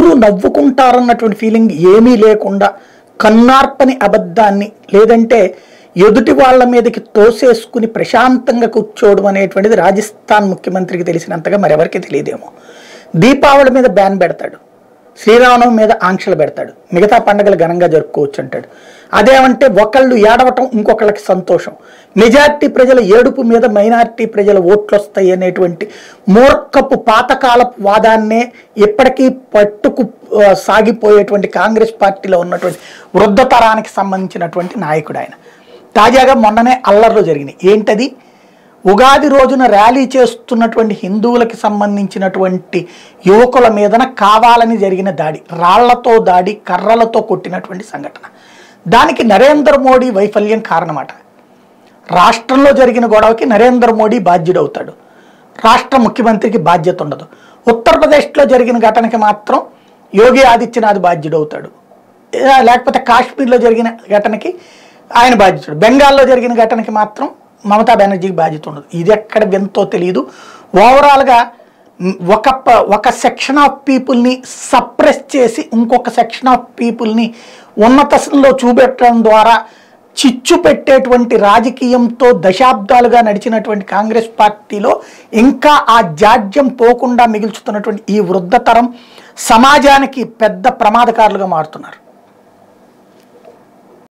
ముగ్గురు నవ్వుకుంటారన్నటువంటి ఫీలింగ్ ఏమీ లేకుండా కన్నార్పని అబద్ధాన్ని లేదంటే ఎదుటి వాళ్ళ మీదకి తోసేసుకుని ప్రశాంతంగా కూర్చోవడం అనేటువంటిది రాజస్థాన్ ముఖ్యమంత్రికి తెలిసినంతగా మరెవరికి తెలియదేమో దీపావళి మీద బ్యాన్ పెడతాడు శ్రీరామనవమి మీద ఆంక్షలు పెడతాడు మిగతా పండుగలు ఘనంగా జరుపుకోవచ్చు అంటాడు అదేమంటే ఒకళ్ళు ఏడవటం ఇంకొకళ్ళకి సంతోషం మెజార్టీ ప్రజల ఏడుపు మీద మైనారిటీ ప్రజల ఓట్లు వస్తాయి అనేటువంటి మూర్ఖపు పాతకాలపు వాదాన్నే ఇప్పటికీ పట్టుకు ఆ, సాగిపోయేటువంటి కాంగ్రెస్ పార్టీలో ఉన్నటువంటి వృద్ధ తరానికి సంబంధించినటువంటి నాయకుడు ఆయన తాజాగా మొన్ననే అల్లర్లు జరిగినాయి ఏంటది ఉగాది రోజున ర్యాలీ చేస్తున్నటువంటి హిందువులకి సంబంధించినటువంటి యువకుల మీదన కావాలని జరిగిన దాడి రాళ్లతో దాడి కర్రలతో కొట్టినటువంటి సంఘటన దానికి నరేంద్ర మోడీ వైఫల్యం కారణమట రాష్ట్రంలో జరిగిన గొడవకి నరేంద్ర మోడీ బాధ్యుడవుతాడు రాష్ట్ర ముఖ్యమంత్రికి బాధ్యత ఉండదు ఉత్తరప్రదేశ్లో జరిగిన ఘటనకి మాత్రం యోగి ఆదిత్యనాథ్ బాధ్యుడవుతాడు ఏ, లేకపోతే కాశ్మీర్లో జరిగిన ఘటనకి ఆయన బాధ్యతుడు బెంగాల్లో జరిగిన ఘటనకి మాత్రం మమతా బెనర్జీకి బాధ్యత ఉండదు ఇది ఎక్కడ వింతో తెలియదు ఓవరాల్గా మ్, ఒక ప- ఒక సెక్షన్ ఆఫ్ పీపుల్ని సప్రెస్ చేసి ఇంకొక సెక్షన్ ఆఫ్ పీపుల్ని ఉన్నతంలో చూపెట్టడం ద్వారా చిచ్చు పెట్టేటువంటి రాజకీయంతో దశాబ్దాలుగా నడిచినటువంటి కాంగ్రెస్ పార్టీలో ఇంకా ఆ జాడ్యం పోకుండా మిగుల్చుతున్నటువంటి ఈ వృద్ధతరం సమాజానికి పెద్ద ప్రమాదకారులుగా మారుతున్నారు